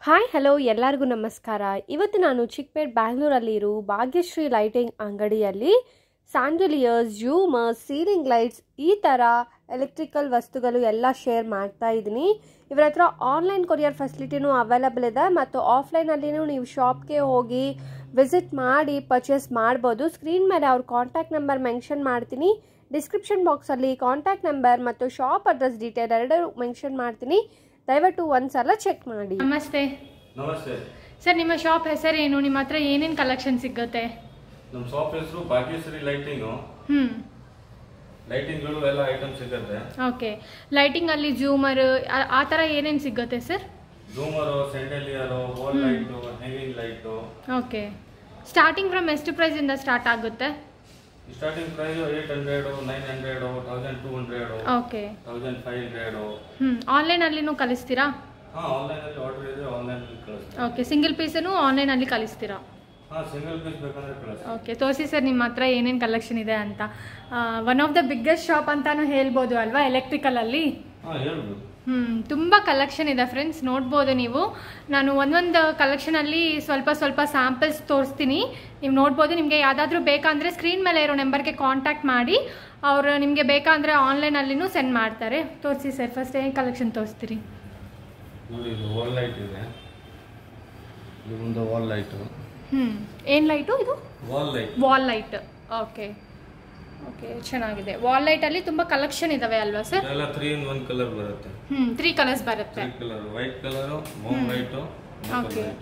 Hi hello ಎಲ್ಲರಿಗೂ ನಮಸ್ಕಾರ ಇವತ್ತು ನಾನು ಚಿಕ್ಕಪೇಟ್ ಬ್ಯಾಂಗ್ಳೂರಲ್ಲಿರೋ ಭಾಗ್ಯಶ್ರೀ ಲೈಟಿಂಗ್ ಅಂಗಡಿಯಲ್ಲಿ ಸ್ಯಾಂಡಲಿಯರ್ಸ್ ಝೂಮರ್ಸ್ ಸೀಲಿಂಗ್ ಲೈಟ್ಸ್ ಈ ಥರ ಎಲೆಕ್ಟ್ರಿಕಲ್ ವಸ್ತುಗಳು ಎಲ್ಲ ಶೇರ್ ಮಾಡ್ತಾ ಇದ್ದೀನಿ ಇವರ ಹತ್ರ ಆನ್ಲೈನ್ ಕೊರಿಯರ್ ಫೆಸಿಲಿಟಿನೂ ಅವೈಲಬಲ್ ಇದೆ ಮತ್ತು ಆಫ್ಲೈನಲ್ಲಿನೂ ನೀವು ಶಾಪ್ಗೆ ಹೋಗಿ ವಿಸಿಟ್ ಮಾಡಿ ಪರ್ಚೇಸ್ ಮಾಡ್ಬೋದು ಸ್ಕ್ರೀನ್ ಮೇಲೆ ಅವ್ರ ಕಾಂಟ್ಯಾಕ್ಟ್ ನಂಬರ್ ಮೆನ್ಷನ್ ಮಾಡ್ತೀನಿ ಡಿಸ್ಕ್ರಿಪ್ಷನ್ ಬಾಕ್ಸಲ್ಲಿ ಕಾಂಟ್ಯಾಕ್ಟ್ ನಂಬರ್ ಮತ್ತು ಶಾಪ್ ಅಡ್ರೆಸ್ ಡೀಟೇಲ್ ಎರಡೂ ಮೆನ್ಷನ್ ಮಾಡ್ತೀನಿ ದಯವಿಟ್ಟು ಒಂದ್ಸಲ ಚೆಕ್ ಮಾಡಿ ನಮಸ್ತೆ ನಮಸ್ತೆ ಸರ್ ನಿಮ್ಮ ಶಾಪ್ ಹೆಸರೇನು ನಿಮ್ಮ ಹತ್ರ ಏನೇನು ಕಲೆಕ್ಷನ್ ಸಿಗುತ್ತೆ ನಮ್ಮ ಶಾಪ್ ಹೆಸರು ಭಾಗ್ಯಶ್ರೀ ಲೈಟಿಂಗು ಹ್ಞೂ ಲೈಟಿಂಗ್ಗಳು ಎಲ್ಲ ಐಟಮ್ ಸಿಗುತ್ತೆ ಓಕೆ ಲೈಟಿಂಗಲ್ಲಿ ಜೂಮರ್ ಆ ಥರ ಏನೇನು ಸಿಗುತ್ತೆ ಸರ್ ಝೂಮರು chandelier wall light hanging light okay starting from ಎಷ್ಟು ಪ್ರೈಸಿಂದ ಸ್ಟಾರ್ಟ್ ಆಗುತ್ತೆ starting price eight hundred nine hundred thousand two hundred okay thousand five hundred ಹ್ಞೂ ಆನ್ಲೈನಲ್ಲಿನೂ ಕಲಿಸ್ತೀರಾ ಹಾಂ ಆನ್ಲೈನಲ್ಲಿ ಆರ್ಡರ್ ಇದ್ರೆ ಆನ್ಲೈನಲ್ಲಿ ಕಳಿಸ್ತೀವಿ ಓಕೆ ಸಿಂಗಲ್ ಪೀಸನ್ನು ಆನ್ಲೈನಲ್ಲಿ ಕಲಿಸ್ತೀರಾ ಹಾಂ ಸಿಂಗಲ್ ಪೀಸ್ ಬೇಕಂದ್ರೆ ಕಳಿಸ್ತೀವಿ ಓಕೆ ತೋರಿಸಿ ಸರ್ ನಿಮ್ಮ ಹತ್ರ ಏನೇನು ಕಲೆಕ್ಷನ್ ಇದೆ ಅಂತ one of the biggest shop ಅಂತಾನು ಹೇಳ್ಬೋದು ಅಲ್ವಾ ಎಲೆಕ್ಟ್ರಿಕಲಲ್ಲಿ ಹಾಂ ಹೇಳ್ಬೋದು ಹ್ಮ್ ತುಂಬ ಕಲೆಕ್ಷನ್ ಇದೆ ಫ್ರೆಂಡ್ಸ್ ನೋಡ್ಬೋದು ನೀವು ನಾನು ಒಂದೊಂದು ಕಲೆಕ್ಷನಲ್ಲಿ ಸ್ವಲ್ಪ ಸ್ವಲ್ಪ ಸ್ಯಾಂಪಲ್ಸ್ ತೋರಿಸ್ತೀನಿ ನೀವು ನೋಡ್ಬೋದು ನಿಮಗೆ ಯಾವುದಾದ್ರೂ ಬೇಕಂದರೆ ಸ್ಕ್ರೀನ್ ಮೇಲೆ ಇರೋ ನಂಬರ್ಗೆ ಕಾಂಟ್ಯಾಕ್ಟ್ ಮಾಡಿ ಅವರು ನಿಮಗೆ ಬೇಕಂದರೆ ಆನ್ಲೈನಲ್ಲಿನೂ ಸೆಂಡ್ ಮಾಡ್ತಾರೆ ತೋರಿಸಿ ಸರ್ ಫಸ್ಟ್ ಏನು ಕಲೆಕ್ಷನ್ ತೋರಿಸ್ತೀರಿ ನೋಡಿ ಇದು ವಾಲ್ ಲೈಟ್ ಇದೆ ಇದು ಒಂದು ವಾಲ್ ಲೈಟು ಹ್ಞೂ ಏನು ಲೈಟು ಇದು wall light wall light okay okay ಚೆನ್ನಾಗಿದೆ ವಾಲ್ ಲೈಟಲ್ಲಿ ತುಂಬ ಕಲೆಕ್ಷನ್ ಇದ್ದಾವೆ ಅಲ್ವಾ ಸರ್ ಇದೆಲ್ಲ ತ್ರೀ ಇನ್ ಒನ್ ಕಲರ್ ಬರುತ್ತೆ ಹ್ಞೂ ತ್ರೀ ಕಲರ್ಸ್ ಬರುತ್ತೆ ತ್ರೀ ಕಲರ್ ವೈಟ್ ಕಲರು ಮೋಮ್ ಲೈಟು Okay. ಲೈಟು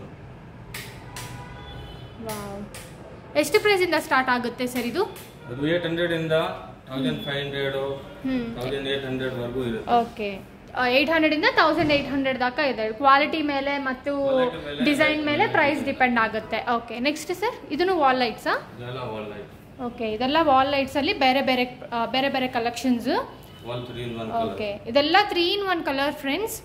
ವಾವ್ ಎಷ್ಟು ಪ್ರೈಸಿಂದ ಸ್ಟಾರ್ಟ್ ಆಗುತ್ತೆ ಸರ್ ಇದು ಅದು ಏಟ್ ಹಂಡ್ರೆಡ್ ಇಂದ ತೌಸಂಡ್ ಫೈವ್ ಹಂಡ್ರೆಡ್ ಹ್ಞೂ ತೌಸಂಡ್ ಏಟ್ ಹಂಡ್ರೆಡ್ ವರ್ಗೂ ಇರುತ್ತೆ ಓಕೆ ಏಯ್ಟ್ ಹಂಡ್ರೆಡಿಂದ ತೌಸಂಡ್ ಏಯ್ಟ್ ಹಂಡ್ರೆಡ್ ದಾకా ಇದೆ ಕ್ವಾಲಿಟಿ ಮೇಲೆ ಮತ್ತು Quality ಮೇಲೆ, ಡಿಸೈನ್ ಮೇಲೆ ಮೇಲೆ ಪ್ರೈಸ್ ಡಿಪೆಂಡ್ ಆಗುತ್ತೆ ಓಕೆ ನೆಕ್ಸ್ಟ್ ಸರ್ ಇದನ್ನು ವಾಲ್ ಲೈಟ್ಸಾ ಇದೆಲ್ಲ ವಾಲ್ ಲೈಟ್ ಓಕೆ ಇದೆಲ್ಲ ವಾಲ್ ಲೈಟ್ಸಲ್ಲಿ ಬೇರೆ ಬೇರೆ ಆ, ಬೇರೆ ಬೇರೆ collections wall three in one colour okay ಇದೆಲ್ಲ three in one colour friends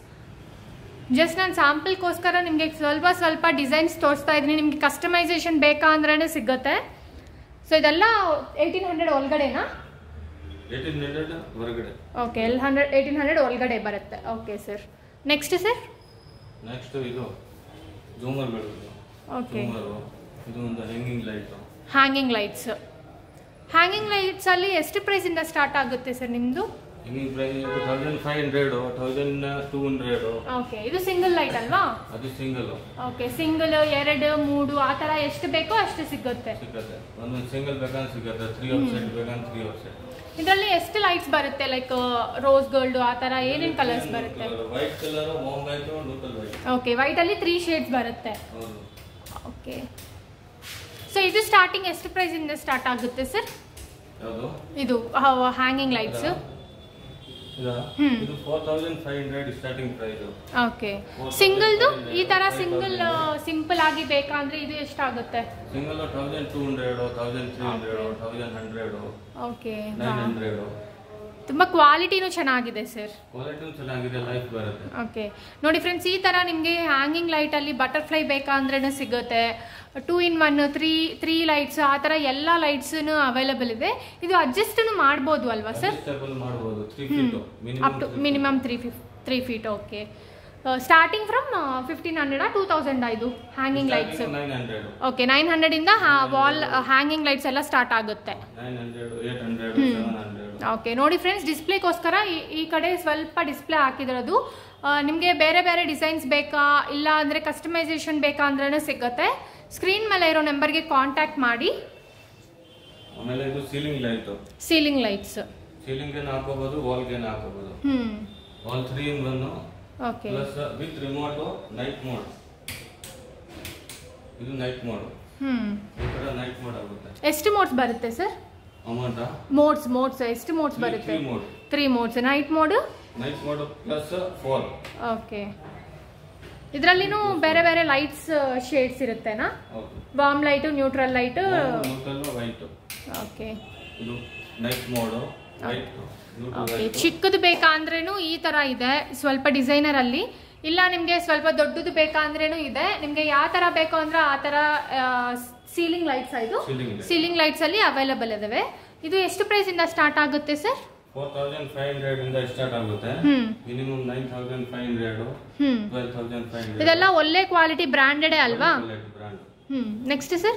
just ನಾನು ಸ್ಯಾಂಪಲ್ಗೋಸ್ಕರ ನಿಮಗೆ ಸ್ವಲ್ಪ ಸ್ವಲ್ಪ ಡಿಸೈನ್ಸ್ ತೋರಿಸ್ತಾ ಇದ್ದೀನಿ ನಿಮಗೆ ಕಸ್ಟಮೈಸೇಷನ್ ಬೇಕಾ ಅಂದ್ರೇ ಸಿಗುತ್ತೆ ಸೊ ಇದೆಲ್ಲ ಏಯ್ಟೀನ್ ಹಂಡ್ರೆಡ್ ಒಳಗಡೆನಾ ಏಯ್ಟೀನ್ ಹಂಡ್ರೆಡ್ ಹೊರಗಡೆ ಓಕೆ ಎಲ್ ಹಂಡ್ರೆಡ್ ಏಯ್ಟೀನ್ ಹಂಡ್ರೆಡ್ ಒಳಗಡೆ ಬರುತ್ತೆ okay sir next sir next ಇದು ಜೂಮರ್ಗಳು ಇದು ಓಕೆ ಜೂಮರು ಇದು ಒಂದು hanging light hanging lights hanging ಲೈಟ್ಸಲ್ಲಿ ಎಷ್ಟು ಪ್ರೈಸಿಂದ ಸ್ಟಾರ್ಟ್ ಆಗುತ್ತೆ ಸರ್ ನಿಮ್ಮದು hanging price thousand five hundred thousand two hundred okay ಇದು ಸಿಂಗಲ್ ಲೈಟ್ ಅಲ್ವಾ ಅದು ಸಿಂಗಲು ಓಕೆ ಸಿಂಗಲ್ ಎರಡು ಮೂರು ಆ ಥರ ಎಷ್ಟು ಬೇಕೋ ಅಷ್ಟು ಸಿಗುತ್ತೆ ಸಿಗುತ್ತೆ ಒಂದೊಂದು ಸಿಂಗಲ್ ಬೇಕಂದ್ರೆ ಸಿಗುತ್ತೆ ತ್ರೀ ಆಫ್ ಸೆಟ್ ಬೇಕಂದ್ರೆ ತ್ರೀ ಆಫ್ ಸೆಟ್ ಇದರಲ್ಲಿ ಎಷ್ಟು ಲೈಟ್ಸ್ ಬರುತ್ತೆ ಲೈಕ್ ರೋಸ್ ಗೋಲ್ಡ್ ಆ ಥರ ಏನೇನು ಕಲರ್ಸ್ ಬರುತ್ತೆ ವೈಟ್ ಕಲರು ಮೋಮ್ ಲೈಟು ಲೋಕಲ್ ವೈಟ್ ಓಕೆ ವೈಟಲ್ಲಿ ತ್ರೀ ಶೇಡ್ಸ್ ಬರುತ್ತೆ ಹೌದು ಓಕೆ ಸೊ ಇದು ಸ್ಟಾರ್ಟಿಂಗ್ ಎಷ್ಟು ಪ್ರೈಸಿಂದ ಸ್ಟಾರ್ಟ್ ಆಗುತ್ತೆ ಸರ್ ಯಾವುದು ಇದು ಹ್ಯಾಂಗಿಂಗ್ ಲೈಟ್ಸ್ ಇದಾ? ಹ್ಮ್. ಇದು four thousand five hundred starting price okay ಸಿಂಗಲ್ದು ಈ ಥರ ಸಿಂಗಲ್ ಸಿಂಪಲ್ ಆಗಿ ಬೇಕಂದ್ರೆ ಇದು ಎಷ್ಟಾಗುತ್ತೆ single thousand two hundred thousand three hundred thousand hundred okay nine hundred ತುಂಬ ಕ್ವಾಲಿಟಿನೂ ಚೆನ್ನಾಗಿದೆ ಸರ್ ಕ್ವಾಲಿಟಿ ಚೆನ್ನಾಗಿದೆ ಲೈಫ್ ಬರುತ್ತೆ ಓಕೆ ನೋಡಿ ಫ್ರೆಂಡ್ಸ್ ಈ ಥರ ನಿಮಗೆ ಹ್ಯಾಂಗಿಂಗ್ ಲೈಟಲ್ಲಿ ಬಟರ್ಫ್ಲೈ ಬೇಕಾ ಅಂದ್ರೂ ಸಿಗುತ್ತೆ two in one three three lights ಆ ಥರ ಎಲ್ಲ ಲೈಟ್ಸೂ ಅವೈಲಬಲ್ ಇದೆ ಇದು ಅಡ್ಜಸ್ಟನ್ನು ಮಾಡ್ಬೋದು ಅಲ್ವಾ ಸರ್ ಅಡ್ಜಸ್ಟಬಲ್ ಮಾಡ್ಬೋದು three feet up to minimum three ಫಿಫ್ three feet okay starting from fifteen ಹಂಡ್ರೆಡಾ ಟೂ ತೌಸಂಡ್ ಇದು hanging lights nine hundred okay nine ಹಂಡ್ರೆಡಿಂದ ವಾಲ್ ಹ್ಯಾಂಗಿಂಗ್ ಲೈಟ್ಸ್ ಎಲ್ಲ ಸ್ಟಾರ್ಟ್ ಆಗುತ್ತೆ nine hundred eight hundred seven hundred okay ನೋಡಿ friends ಡಿಸ್ಪ್ಲೇಗೋಸ್ಕರ ಈ- ಈ ಕಡೆ ಸ್ವಲ್ಪ ಡಿಸ್ಪ್ಲೇ ಹಾಕಿದಿರೋದು ನಿಮಗೆ ಬೇರೆ ಬೇರೆ ಡಿಸೈನ್ಸ್ ಬೇಕಾ ಇಲ್ಲ ಅಂದರೆ ಕಸ್ಟಮೈಸೇಷನ್ ಬೇಕಾ ಅಂದ್ರೂ ಸಿಗುತ್ತೆ ಸ್ಕ್ರೀನ್ ಮೇಲೆ ಇರೋ ನಂಬರ್ಗೆ ಕಾಂಟ್ಯಾಕ್ಟ್ ಮಾಡಿ ಆಮೇಲೆ ಇದು ceiling light ceiling lights ceiling ಏನು ಹಾಕೋಬಹುದು ವಾಲ್ಗೆ ಹಾಕೋಬಹುದು ಹ್ಞೂ wall three in one okay plus with remote night mode ಇದು ನೈಟ್ ಮೋಡ್ ಹ್ಞೂ ಈ ಕಡೆ ನೈಟ್ ಮೋಡ್ ಆಗುತ್ತೆ ಎಷ್ಟು ಮೋಡ್ಸ್ ಬರುತ್ತೆ ಸರ್ ಅಮೌಂಟಾ ಮೋಡ್ಸ್ ಮೋಡ್ಸ್ ಎಷ್ಟು ಮೋಡ್ಸ್ ಬರುತ್ತೆ three mode three modes night mode night mode plus four okay ಇದರಲ್ಲಿನೂ ಬೇರೆ ಬೇರೆ ಲೈಟ್ಸ್ ಶೇಡ್ಸ್ ಇರುತ್ತೆನಾ ಹೌದು warm light neutral light neutral white okay ಇದು night mode white neutral okay white ಚಿಕ್ಕದು ಬೇಕಾ ಅಂದ್ರೇನು ಈ ತರ ಇದೆ ಸ್ವಲ್ಪ ಡಿಸೈನರ್ ಅಲ್ಲಿ ಇಲ್ಲ ನಿಮ್ಗೆ ಸ್ವಲ್ಪ ದೊಡ್ಡದು ಬೇಕಾ ಅಂದ್ರೇನು ಇದೆ ನಿಮ್ಗೆ ಯಾವ ತರ ಬೇಕು ಅಂದ್ರೆ ಆ ತರ ಸೀಲಿಂಗ್ ಲೈಟ್ಸ್ ಇದು ಸೀಲಿಂಗ್ ಇದೆ ಸೀಲಿಂಗ್ ಲೈಟ್ಸ್ ಅಲ್ಲಿ ಅವೈಲಬಲ್ ಇದಾವೆ ಇದು ಎಷ್ಟು ಪ್ರೈಸ್ ಇಂದ ಸ್ಟಾರ್ಟ್ ಆಗುತ್ತೆ sir four thousand five hundred ಇಂದ ಸ್ಟಾರ್ಟ್ ಆಗುತ್ತೆ hmm minimum nine thousand five hundred hmm twelve thousand five hundred ಇದೆಲ್ಲ ಒಳ್ಳೆ ಕ್ವಾಲಿಟಿ ಬ್ರ್ಯಾಂಡೆಡೇ ಅಲ್ವಾ brand hmm next sir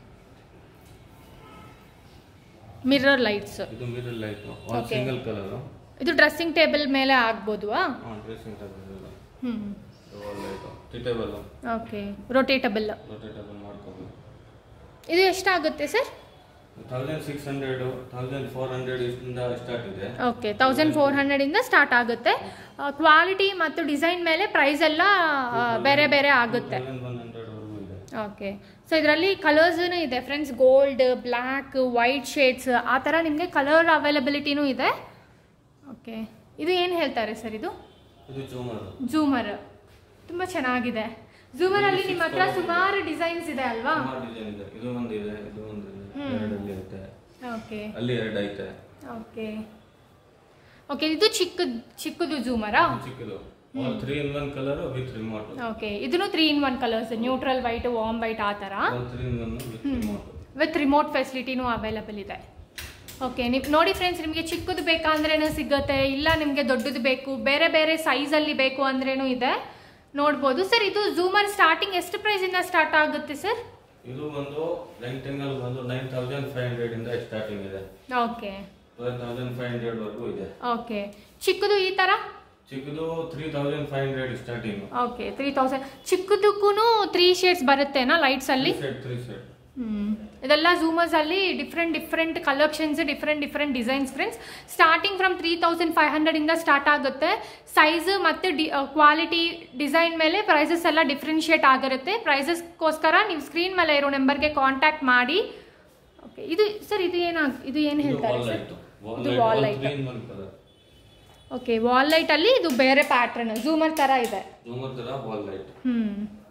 mirror lights ಇದು ಮಿರರ್ ಲೈಟ್ ಒಂದು Okay. ಸಿಂಗಲ್ ಕಲರ್ ಇದು ಡ್ರೆಸ್ಸಿಂಗ್ ಟೇಬಲ್ ಮೇಲೆ ಆಗ್ಬೋದು ಡ್ರೆಸ್ಸಿಂಗ್ ಟೇಬಲ್ ಹ್ಮ್ ಲೈಟ್ ಟಿಟೇಬಲ್ ಓಕೆ ರೊಟೇಟಬಲ್ ರೊಟೇಟಬಲ್ ಮಾಡ್ಕೋಬೋದು ಇದು ಎಷ್ಟಾಗುತ್ತೆ sir thousand six hundred thousand four hundred ಇಂದ ಸ್ಟಾರ್ಟ್ ಇದೆ ಓಕೆ ತೌಸಂಡ್ ಫೋರ್ ಹಂಡ್ರೆಡಿಂದ ಸ್ಟಾರ್ಟ್ ಆಗುತ್ತೆ ಕ್ವಾಲಿಟಿ ಮತ್ತು ಡಿಸೈನ್ ಮೇಲೆ ಪ್ರೈಸ್ ಎಲ್ಲ ಆ, ಬೇರೆ ಬೇರೆ ಆಗುತ್ತೆ ತೌಸಂಡ್ ಒನ್ ಹಂಡ್ರೆಡ್ ವರೆಗೂ ಇದೆ ಓಕೆ ಸೊ ಇದರಲ್ಲಿ ಕಲರ್ಸೂ ಇದೆ friends gold black white shades ಆ ಥರ ನಿಮಗೆ ಕಲರ್ ಅವೈಲಬಿಲಿಟಿನೂ ಇದೆ ಓಕೆ ಇದು ಏನು ಹೇಳ್ತಾರೆ ಸರ್ ಇದು ಇದು ಚೂಮರ್ ಝೂಮರ್ ತುಂಬ ಚೆನ್ನಾಗಿದೆ ಝೂಮರಲ್ಲಿ ನಿಮ್ಮ ಹತ್ರ ಸುಮಾರು ಡಿಸೈನ್ಸ್ ಇದೆ ಅಲ್ವಾ ಸುಮಾರು ಡಿಸೈನ್ ಇದೆ ಇದು ಒಂದು ಇದೆ ಇದು ಒಂದು ಇದೆ ಹ್ಮ್. ಎರಡಲ್ಲಿ ಐತೆ ಓಕೆ ಅಲ್ಲಿ ಎರಡು ಐತೆ ಓಕೆ ಓಕೆ ಇದು ಚಿಕ್ಕದು ಚಿಕ್ಕದು ಝೂಮರಾ ಇದು ಚಿಕ್ಕದು all three in one colour with remote okay ಇದನ್ನು three in one colours neutral white warm white ಆ ಥರ all three in one with remote with remote ಫೆಸಿಲಿಟಿನೂ ಅವೈಲಬಲ್ ಇದೆ ಓಕೆ ನೀವು ನೋಡಿ ಫ್ರೆಂಡ್ಸ್ ನಿಮಗೆ ಚಿಕ್ಕದು ಬೇಕಂದ್ರೇನು ಸಿಗುತ್ತೆ ಇಲ್ಲ ನಿಮಗೆ ದೊಡ್ಡದು ಬೇಕು ಬೇರೆ ಬೇರೆ ಸೈಜಲ್ಲಿ ಬೇಕು ಅಂದ್ರೇನು ಇದೆ ನೋಡ್ಬೋದು ಸರ್ ಇದು ಝೂಮರ್ ಸ್ಟಾರ್ಟಿಂಗ್ ಎಷ್ಟು ಪ್ರೈಸಿಂದ ಸ್ಟಾರ್ಟ್ ಆಗುತ್ತೆ ಸರ್ ಇದು ಒಂದು ರೆಂಟಿಂಗಲ್ ಬಂದು ನೈನ್ ತೌಸಂಡ್ ಫೈವ್ ಹಂಡ್ರೆಡ್ ಇಂದ ಸ್ಟಾರ್ಟಿಂಗ್ ಇದೆ okay twelve thousand five hundred ವರೆಗೂ ಇದೆ ಓಕೆ ಚಿಕ್ಕದು ಈ ಥರ ಚಿಕ್ಕದು three thousand five hundred starting okay three thousand ಚಿಕ್ಕದಕ್ಕೂ ತ್ರೀ ಶೇಡ್ಸ್ ಬರುತ್ತೇನಾ ಲೈಟ್ಸಲ್ಲಿ ಸೆಟ್ ತ್ರೀ ಸೆಟ್ ಹ್ಮ್. ಇದೆಲ್ಲ ಝೂಮರ್ಸ್ ಅಲ್ಲಿ different different collections different different designs friends starting from three thousand five hundred ಇಂದ ಸ್ಟಾರ್ಟ್ ಆಗುತ್ತೆ ಸೈಜ್ ಮತ್ತು ಡಿ ಕ್ವಾಲಿಟಿ ಡಿಸೈನ್ ಮೇಲೆ ಪ್ರೈಸಸ್ ಎಲ್ಲ ಡಿಫ್ರೆನ್ಶಿಯೇಟ್ ಆಗಿರುತ್ತೆ ಪ್ರೈಸಸ್ಗೋಸ್ಕರ ನೀವು ಸ್ಕ್ರೀನ್ ಮೇಲೆ ಇರೋ ನಂಬರ್ಗೆ ಕಾಂಟ್ಯಾಕ್ಟ್ ಮಾಡಿ ಓಕೆ ಇದು ಸರ್ ಇದು ಏನಾಗ ಇದು ಏನು ಇದು ಹೇಳ್ತಾರೆ ವಾಲ್ ಸರ್ ಲೈಟ್ ವಾಲ್ ಇದು light wall all light. Three in one colour okay wall light ಅಲ್ಲಿ ಇದು ಬೇರೆ ಪ್ಯಾಟ್ರನ್ ಝೂಮರ್ ತರ ಇದೆ ಜೂಮರ್ ತರ ವಾಲ್ ಲೈಟ್ ಹ್ಮ್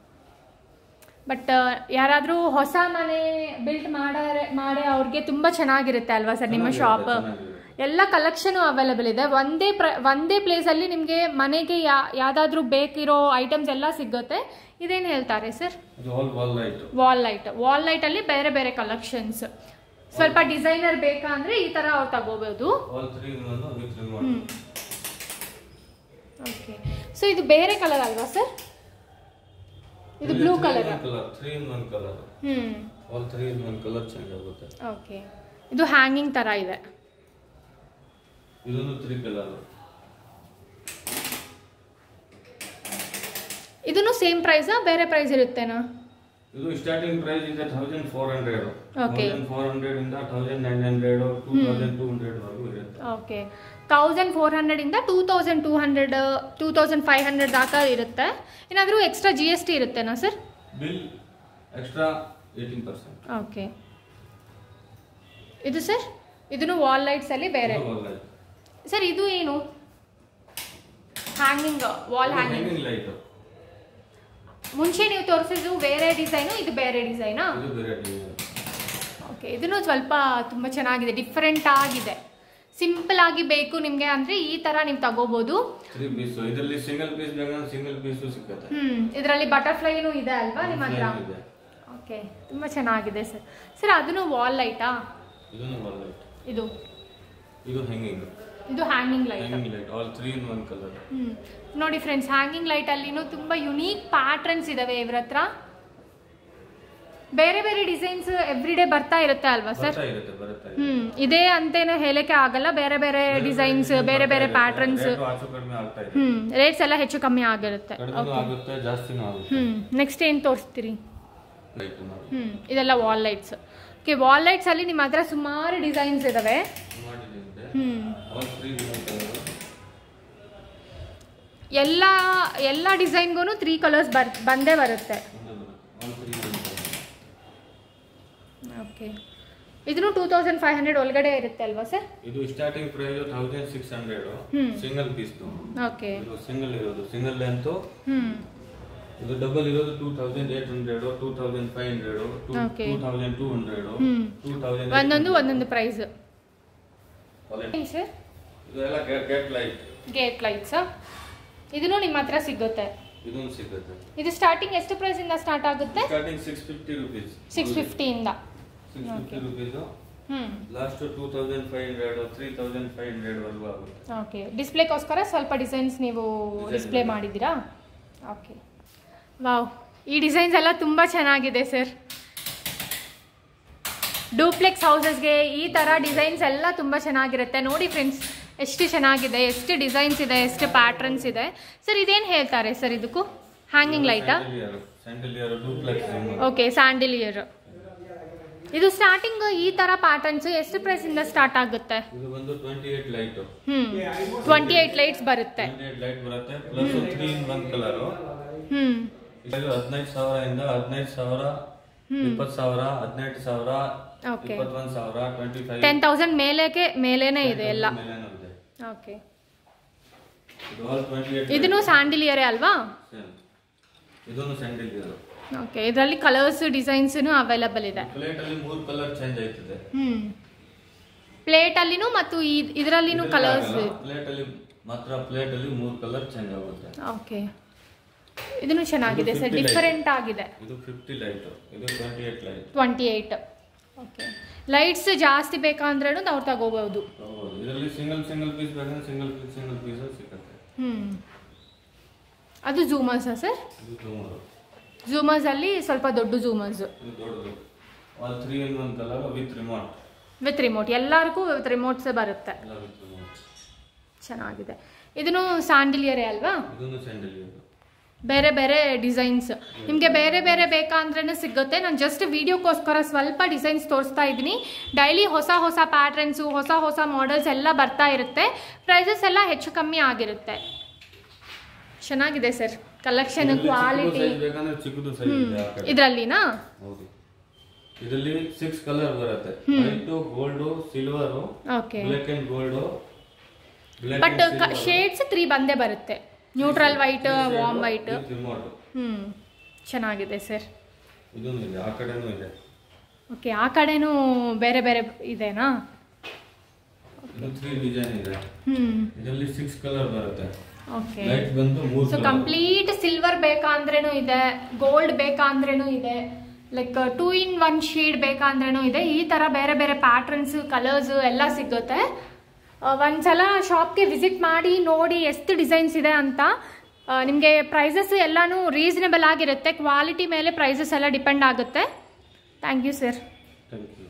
ಬಟ್ ಯಾರಾದರೂ ಹೊಸ ಮನೆ ಬಿಲ್ಡ್ ಮಾಡಾರೆ ಮಾಡಿ ಅವ್ರಿಗೆ ತುಂಬ ಚೆನ್ನಾಗಿರುತ್ತೆ ಅಲ್ವಾ ಸರ್ ನಿಮ್ಮ ಶಾಪ್ ಎಲ್ಲ ಕಲೆಕ್ಷನು ಅವೈಲೇಬಲ್ ಇದೆ ಒಂದೇ ಪ್ರ ಒಂದೇ ಪ್ಲೇಸಲ್ಲಿ ನಿಮಗೆ ಮನೆಗೆ ಯಾ ಯಾವುದಾದ್ರೂ ಬೇಕಿರೋ ಐಟಮ್ಸ್ ಎಲ್ಲ ಸಿಗುತ್ತೆ ಇದೇನು ಹೇಳ್ತಾರೆ ಸರ್ ಇದು all wall light wall light wall ಲೈಟಲ್ಲಿ ಬೇರೆ ಬೇರೆ ಕಲೆಕ್ಷನ್ಸ್ ಸ್ವಲ್ಪ ಡಿಸೈನರ್ ಬೇಕಾ ಅಂದರೆ ಈ ಥರ ಅವ್ರು ತಗೋಬೋದು all three in one with remote hmm okay so ಇದು ಬೇರೆ ಕಲರ್ ಅಲ್ವಾ ಸರ್ ಇದು blue colour colour three in one colour hmm all three in one colour change ಆಗುತ್ತೆ ಓಕೆ ಇದು ಹ್ಯಾಂಗಿಂಗ್ ಥರ ಇದೆ ಇದೊಂದು ತ್ರೀ ಕಲರ್ ಇದನ್ನು ಸೇಮ್ ಪ್ರೈಸಾ ಬೇರೆ ಪ್ರೈಸ್ ಇರುತ್ತೇನಾ ಇದು ಸ್ಟಾರ್ಟಿಂಗ್ ಪ್ರೈಸ್ ಇದೆ thousand four hundred Okay. Thousand four hundred ಇಂದ thousand nine hundred two thousand two hundred ವರೆಗೂ ಇರುತ್ತೆ ಓಕೆ ತೌಸಂಡ್ ಫೋರ್ ಹಂಡ್ರೆಡಿಂದ two thousand two hundred two thousand five hundred ದಾకా ಇರುತ್ತೆ ಏನಾದರೂ ಎಕ್ಸ್ಟ್ರಾ ಜಿ ಎಸ್ ಟಿ ಇರುತ್ತೇನಾ sir bill extra eighteen percent okay ಇದು sir ಇದನ್ನು ವಾಲ್ ಲೈಟ್ಸಲ್ಲಿ ಬೇರೆ ಸರ್ ಇದು ಏನು ಹ್ಯಾಂಗಿಂಗ್ ವಾಲ್ ಹ್ಯಾಂಗಿಂಗ್ ಲೈಟ್ ಮುಂಚೆ ನೀವು ತೋರಿಸಿದ್ದು ಬೇರೆ ಡಿಸೈನು ಇದು ಬೇರೆ ಡಿಸೈನಾ ಇದು ಬೇರೆ design. ಓಕೆ ಇದನ್ನು ಸ್ವಲ್ಪ ತುಂಬ ಚೆನ್ನಾಗಿದೆ ಡಿಫ್ರೆಂಟ್ ಆಗಿದೆ ಸಿಂಪಲ್ ಆಗಿ ಬೇಕು ನಿಮಗೆ ಅಂದರೆ ಈ ಥರ ನೀವು ತಗೋಬೋದು ತ್ರೀ ಪೀಸ್ ಇದರಲ್ಲಿ ಸಿಂಗಲ್ ಪೀಸ್ ಬೇಕಂದ್ರೆ ಸಿಂಗಲ್ ಪೀಸು ಸಿಗುತ್ತೆ ಹ್ಮ್ ಇದರಲ್ಲಿ ಬಟರ್ಫ್ಲೈನು ಇದೆ ಅಲ್ವಾ ನಿಮ್ಮ ಹತ್ರ Flame ಇದೆ. ಓಕೆ ತುಂಬ ಚೆನ್ನಾಗಿದೆ ಸರ್ ಸರ್ ಅದನ್ನು ವಾಲ್ ಲೈಟಾ ಇದನ್ನು ವಾಲ್ ಲೈಟ್ ಇದು ಇದು ಹ್ಯಾಂಗಿಂಗ್ ಇದು hanging light hanging light all three in one colour hmm ನೋಡಿ ಫ್ರೆಂಡ್ಸ್ ಹ್ಯಾಂಗಿಂಗ್ ಲೈಟ್ ಅಲ್ಲಿನೂ ತುಂಬ ಯುನೀಕ್ ಪ್ಯಾಟ್ರನ್ಸ್ ಇದಾವೆ ಇವ್ರ ಹತ್ರ ಬೇರೆ ಬೇರೆ ಡಿಸೈನ್ಸ್ ಎವ್ರಿ ಡೇ ಬರ್ತಾ ಇರುತ್ತೆ ಅಲ್ವಾ ಸರ್ ಬರ್ತಾ ಇರುತ್ತೆ ಬರ್ತಾ ಇದೆ ಹ್ಮ್ ಇದೇ ಅಂತೇನು ಹೇಳಕ್ಕೆ ಆಗಲ್ಲ ಬೇರೆ ಬೇರೆ ಡಿಸೈನ್ಸ್ ಬೇರೆ ಬೇರೆ ಪ್ಯಾಟ್ರನ್ಸ್ Rate ಆಚು ಕಡಿಮೆ ಆಗ್ತಾ ಇದೆ ಹ್ಮ್ ರೇಟ್ಸ್ ಎಲ್ಲ ಹೆಚ್ಚು ಕಮ್ಮಿ ಆಗಿರುತ್ತೆ ಕಡಿಮೆನೂ ಆಗುತ್ತೆ ಜಾಸ್ತಿನೂ ಆಗುತ್ತೆ ಹ್ಮ್ ನೆಕ್ಸ್ಟ್ ಏನು ತೋರಿಸ್ತೀರಿ ಲೈಟ್ ನೋಡಿ ಹ್ಮ್ ಇದೆಲ್ಲ wall lights okay wall lights ಅಲ್ಲಿ ನಿಮ್ಮ ಹತ್ರ ಸುಮಾರು ಡಿಸೈನ್ಸ್ ಇದಾವೆ ಮಾಡಿದೆ hmm all three in one colour ಎಲ್ಲ ಎಲ್ಲ ಡಿಸೈನ್ಗೂ ತ್ರೀ ಕಲರ್ಸ್ ಬರ್ ಬಂದೇ ಬರುತ್ತೆ all three in one colour okay ಇದನ್ನು ಟೂ ತೌಸಂಡ್ ಫೈವ್ ಹಂಡ್ರೆಡ್ ಒಳಗಡೆ ಇರುತ್ತೆ ಅಲ್ವಾ ಸರ್ ಇದು starting price thousand six hundred hmm. Single piece okay ಇದು ಸಿಂಗಲ್ ಇರೋದು ಸಿಂಗಲ್ ಲೆಂತ್ ಹ್ಮ್ ಇದು ಡಬಲ್ ಇರೋದು two thousand eight hundred two thousand five hundred Okay. Two thousand two hundred hmm. Two thousand ಒಂದೊಂದು ಒಂದೊಂದು price sir ಇದು ಎಲ್ಲ gate light gate ಲೈಟ್ಸಾ ಇದನ್ನು ನಿಮ್ಮ ಹತ್ರ ಸಿಗುತ್ತೆ ಇದೊಂದು ಸಿಗುತ್ತೆ ಇದು ಸ್ಟಾರ್ಟಿಂಗ್ ಎಷ್ಟು ಪ್ರೈಸಿಂದ ಸ್ಟಾರ್ಟ್ ಆಗುತ್ತೆ starting six fifty rupees six ಫಿಫ್ಟಿಯಿಂದ ಸಿಕ್ಸ್ ಫಿಫ್ಟಿ ರುಪೀಸ್ ಹ್ಞೂ last two thousand five hundred three thousand five hundred ವರೆಗೂ ಆಗುತ್ತೆ ಓಕೆ ಡಿಸ್ಪ್ಲೇಗೋಸ್ಕರ ಸ್ವಲ್ಪ ಡಿಸೈನ್ಸ್ ನೀವು ಡಿಸ್ಪ್ಲೇ ಮಾಡಿದ್ದೀರಾ ಓಕೆ ವಾವ್ ಈ ಡಿಸೈನ್ಸ್ ಎಲ್ಲ ತುಂಬ ಚೆನ್ನಾಗಿದೆ ಸರ್ ಡೂಪ್ಲೆಕ್ಸ್ ಹೌಸಸ್ಗೆ ಈ ಥರ ಡಿಸೈನ್ಸ್ ಎಲ್ಲ ತುಂಬ ಚೆನ್ನಾಗಿರುತ್ತೆ ನೋಡಿ ಫ್ರೆಂಡ್ಸ್ ಎಷ್ಟು ಚೆನ್ನಾಗಿದೆ ಎಷ್ಟು ಡಿಸೈನ್ಸ್ ಇದೆ ಎಷ್ಟು ಪ್ಯಾಟ್ರನ್ಸ್ ಇದೆ ಸರ್ ಇದೇನು ಹೇಳ್ತಾರೆ ಸರ್ ಇದಕ್ಕೂ ಹ್ಯಾಂಗಿಂಗ್ ಲೈಟಾ ಸ್ಯಾಂಡಲಿಯರ್ ಡೂಪ್ಲೆಕ್ಸ್ ಓಕೆ ಸ್ಯಾಂಡಿಲಿಯರ್ ಇದು ಸ್ಟಾರ್ಟಿಂಗ್ ಈ ಥರ ಪ್ಯಾಟರ್ನ್ಸ್ ಎಷ್ಟು ಪ್ರೈಸಿಂದ ಸ್ಟಾರ್ಟ್ ಆಗುತ್ತೆ ಇದು ಬಂದು ಟ್ವೆಂಟಿ ಏಟ್ ಲೈಟ್ ಹ್ಞೂ ಟ್ವೆಂಟಿ ಏಯ್ಟ್ ಲೈಟ್ಸ್ ಬರುತ್ತೆ ಟ್ವೆಂಟಿ ಏಟ್ ಲೈಟ್ ಬರುತ್ತೆ plus three in one colour ಹ್ಞೂ ಇದು ಹದಿನೈದು ಸಾವಿರದಿಂದ ಹದಿನೈದು ಸಾವಿರ ಇಪ್ಪತ್ತು ಸಾವಿರ ಹದಿನೆಂಟು ಸಾವಿರ ಓಕೆ ಇಪ್ಪತ್ತೊಂದು ಸಾವಿರ ಟ್ವೆಂಟಿ ಫೈವ್ ಟೆನ್ ತೌಸಂಡ್ ಮೇಲೆಗೆ ಮೇಲೇನೆ ಇದೆ ಎಲ್ಲ ಮೇಲೇನೂ ಇದೆ ಓಕೆ ಇದು ಆಲ್ ಟ್ವೆಂಟಿ ಏಟ್ ಇದನ್ನು ಸ್ಯಾಂಡಿಲಿಯರೇ ಅಲ್ವಾ ಇದೊಂದು ಸ್ಯಾಂಡಲಿಯರ್ ಓಕೆ ಇದರಲ್ಲಿ ಕಲರ್ಸ್ ಡಿಸೈನ್ಸ್ನು ಅವೈಲಬಲ್ ಇದೆ ಪ್ಲೇಟ್ ಅಲ್ಲಿ ಮೂರು ಕಲರ್ ಚೇಂಜ್ ಆಯ್ತದೆ ಹ್ಞೂ ಪ್ಲೇಟಲ್ಲಿನೂ ಮತ್ತು ಈ ಇದರಲ್ಲಿನೂ ಕಲರ್ಸ್ ಪ್ಲೇಟ್ ಅಲ್ಲಿ ಮಾತ್ರ ಪ್ಲೇಟ್ ಅಲ್ಲಿ ಮೂರು ಕಲರ್ ಚೇಂಜ್ ಆಗುತ್ತೆ ಓಕೆ ಇದನ್ನು ಚೆನ್ನಾಗಿದೆ ಸರ್ ಇದು 50 light. ಡಿಫರೆಂಟ್ ಆಗಿದೆ ಇದು ಫಿಫ್ಟಿ ಲೈಟ್ ಇದು twenty eight light twenty eight okay lights ಜಾಸ್ತಿ ಬೇಕಂದ್ರೂ ನಾವು ತಗೋಬಹುದು ಹೌದು ಇದರಲ್ಲಿ ಸಿಂಗಲ್ ಸಿಂಗಲ್ ಪೀಸ್ ಬೇಕಂದ್ರೆ ಸಿಂಗಲ್ ಪೀಸ್ ಸಿಂಗಲ್ ಪೀಸ್ ಸಿಗುತ್ತೆ ಹ್ಞೂ ಅದು ಝೂಮರ್ಸಾ ಸರ್ ಇದು ಸುಮಾರು ಝೂಮರ್ಸಲ್ಲಿ ಸ್ವಲ್ಪ ದೊಡ್ಡ ಝೂಮರ್ಸ್ ಇದು ದೊಡ್ಡದು all three in one colour with remote with remote ಎಲ್ಲರಿಗೂ ವಿತ್ ರಿಮೋಟ್ಸೇ ಬರುತ್ತೆ ಎಲ್ಲ ವಿತ್ ರಿಮೋಟ್ ಚೆನ್ನಾಗಿದೆ ಇದನ್ನು ಸ್ಯಾಂಡಿಲಿಯರೇ ಅಲ್ವಾ ಇದೊಂದು ಸ್ಯಾಂಡಲಿಯರ್ ಬೇರೆ ಬೇರೆ ಡಿಸೈನ್ಸ್ ನಿಮಗೆ ಬೇರೆ ಬೇರೆ ಬೇಕಾ ಅಂದ್ರೇ ಸಿಗುತ್ತೆ ನಾನು ಜಸ್ಟ್ ವಿಡಿಯೋಕ್ಕೋಸ್ಕರ ಸ್ವಲ್ಪ ಡಿಸೈನ್ಸ್ ತೋರಿಸ್ತಾ ಇದ್ದೀನಿ ಡೈಲಿ ಹೊಸ ಹೊಸ ಪ್ಯಾಟ್ರನ್ಸು ಹೊಸ ಹೊಸ ಮಾಡೆಲ್ಸ್ ಎಲ್ಲ ಬರ್ತಾ ಇರುತ್ತೆ ಪ್ರೈಸಸ್ ಎಲ್ಲ ಹೆಚ್ಚು ಕಮ್ಮಿ ಆಗಿರುತ್ತೆ ಚೆನ್ನಾಗಿದೆ ಸರ್ ಕಲೆಕ್ಷನ್ ಕ್ವಾಲಿಟಿ ಸೈಜ್ ಬೇಕಂದ್ರೆ ಚಿಕ್ಕದು ಸೈಜ್ ಇದೆ ಆ ಕಡೆ ಇದರಲ್ಲಿನಾ ಹೌದು ಇದರಲ್ಲಿ ಸಿಕ್ಸ್ ಕಲರ್ ಬರುತ್ತೆ white gold silver okay black and gold but shades three ಬಂದೇ ಬರುತ್ತೆ neutral white warm white remote ಹ್ಞೂ ಚೆನ್ನಾಗಿದೆ ಸರ್ ಇದೊಂದು ಇದೆ ಆ ಕಡೆನೂ ಇದೆ ಓಕೆ ಆ ಕಡೆನೂ ಬೇರೆ ಬೇರೆ ಇದೆನಾ ಇದು ತ್ರೀ ಡಿಸೈನ್ ಇದೆ ಹ್ಞೂ ಇದರಲ್ಲಿ ಸಿಕ್ಸ್ ಕಲರ್ ಬರುತ್ತೆ ಓಕೆ ಲೈಟ್ ಬಂದು ಮೂರು ಸೊ ಕಂಪ್ಲೀಟ್ ಸಿಲ್ವರ್ ಬೇಕಾಂದ್ರೇನು ಇದೆ ಗೋಲ್ಡ್ ಬೇಕಾಂದ್ರೇನು ಇದೆ like two in one shade ಬೇಕಾಂದ್ರೇನು ಇದೆ ಈ ಥರ ಬೇರೆ ಬೇರೆ ಪ್ಯಾಟ್ರನ್ಸ್ ಕಲರ್ಸ್ ಎಲ್ಲ ಸಿಗುತ್ತೆ ಆ, ಒಂದ್ಸಲ ಶಾಪ್ಗೆ ವಿಸಿಟ್ ಮಾಡಿ ನೋಡಿ ಎಷ್ಟು ಡಿಸೈನ್ಸ್ ಇದೆ ಅಂತ ನಿಮಗೆ ಪ್ರೈಸಸ್ ಎಲ್ಲಾನು ರೀಸನೇಬಲ್ ಆಗಿರುತ್ತೆ ಕ್ವಾಲಿಟಿ ಮೇಲೆ ಪ್ರೈಸಸ್ ಎಲ್ಲ ಡಿಪೆಂಡ್ ಆಗುತ್ತೆ thank you sir thank you